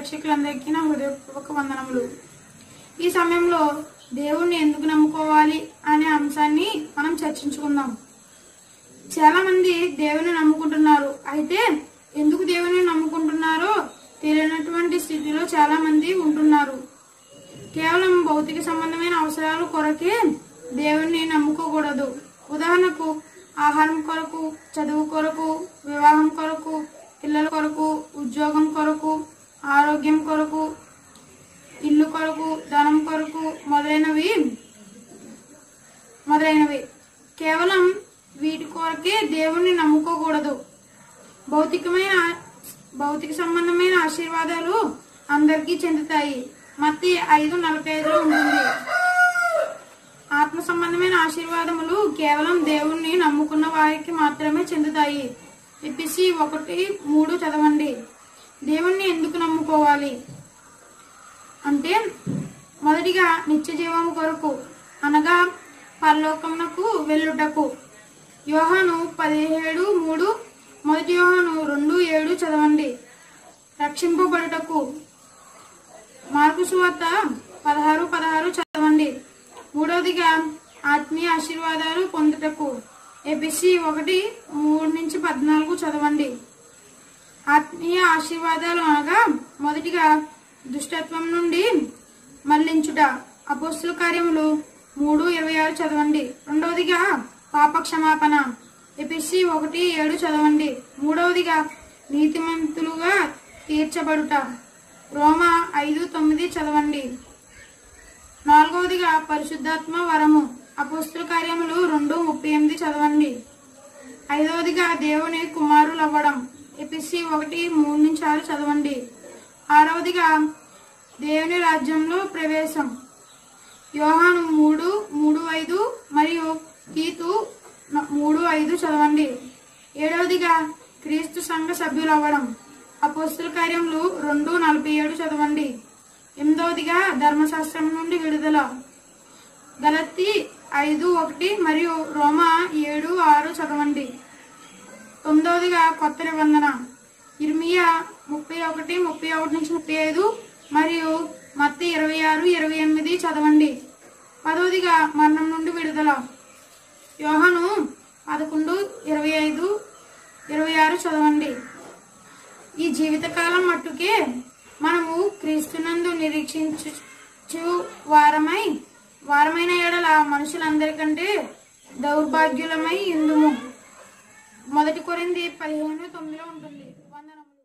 ప్రేక్షకులందరికీ నా హృదయపూర్వక వందనములు ఈ సమయంలో దేవుణ్ణి ఎందుకు నమ్ముకోవాలి అనే అంశాన్ని మనం చర్చించుకుందాం చాలా మంది దేవుని నమ్ముకుంటున్నారు అయితే ఎందుకు దేవుని నమ్ముకుంటున్నారో తెలియనటువంటి స్థితిలో చాలా మంది ఉంటున్నారు కేవలం భౌతిక సంబంధమైన అవసరాల కొరకే దేవుణ్ణి నమ్ముకోకూడదు ఉదాహరణకు ఆహారం కొరకు చదువు కొరకు వివాహం కొరకు పిల్లల కొరకు ఉద్యోగం కొరకు ఆరోగ్యం కొరకు ఇల్లు కొరకు ధనం కొరకు మొదలైనవి మొదలైనవి కేవలం వీటి కొరకే దేవుణ్ణి నమ్ముకోకూడదు భౌతికమైన భౌతిక సంబంధమైన ఆశీర్వాదాలు అందరికీ చెందుతాయి మత్తి ఐదు నలభై ఐదులో ఉంటుంది ఆత్మ సంబంధమైన ఆశీర్వాదములు కేవలం దేవుణ్ణి నమ్ముకున్న వారికి మాత్రమే చెందుతాయి ఎపిసి ఒకటి మూడు చదవండి దేవుణ్ణి ఎందుకు నమ్ముకోవాలి అంటే మొదటిగా నిత్య జీవము కొరకు అనగా పరలోకమునకు వెళ్ళుటకు యోహాను పదిహేడు మూడు మొదటి యోహాను రెండు ఏడు చదవండి రక్షింపబడుటకు మార్కు సువార్త పదహారు పదహారు చదవండి మూడవదిగా ఆత్మీయ ఆశీర్వాదాలు పొందుటకు ఎబిసి ఒకటి మూడు నుంచి పద్నాలుగు చదవండి ఆత్మీయ ఆశీర్వాదాలు అనగా మొదటిగా దుష్టత్వం నుండి మళ్లించుట అపోస్తుల కార్యములు మూడు ఇరవై ఆరు చదవండి రెండవదిగా పాప క్షమాపణ ఎపిసి ఒకటి ఏడు చదవండి మూడవదిగా నీతిమంతులుగా తీర్చబడుట రోమా ఐదు తొమ్మిది చదవండి నాలుగవదిగా పరిశుద్ధాత్మ వరము అపోస్తుల కార్యములు రెండు ముప్పై ఎనిమిది చదవండి ఐదవదిగా దేవుని కుమారులు అవ్వడం ఎపిసి ఒకటి మూడు నుంచి ఆరు చదవండి ఆరవదిగా దేవుని రాజ్యంలో ప్రవేశం యోహాను మూడు మూడు ఐదు మరియు తీతు న- మూడు ఐదు చదవండి ఏడవదిగా క్రీస్తు సంఘ సభ్యులు అవ్వడం అపోస్తుల కార్యములు రెండు నలభై ఏడు చదవండి ఎనిమిదవదిగా ధర్మశాస్త్రం నుండి విడుదల గలతి ఐదు ఒకటి మరియు రోమా ఏడు ఆరు చదవండి తొమ్మిదవదిగా కొత్త నిబంధన ఇర్మియా ముప్పై ఒకటి ముప్పై ఒకటి నుంచి ముప్పై ఐదు మరియు మత్తి ఇరవై ఆరు ఇరవై ఎనిమిది చదవండి పదవదిగా మరణం నుండి విడుదల యోహాను పదకొండు ఇరవై ఐదు ఇరవై ఆరు చదవండి ఈ జీవితకాలం మట్టుకే మనము క్రీస్తునందు నిరీక్షించు వారమై వారమైన ఎడల మనుషులందరికంటే దౌర్భాగ్యులమై ఇందుము మొదటి కొరింది పదిహేను తొమ్మిదిలో ఉంటుంది వందనములు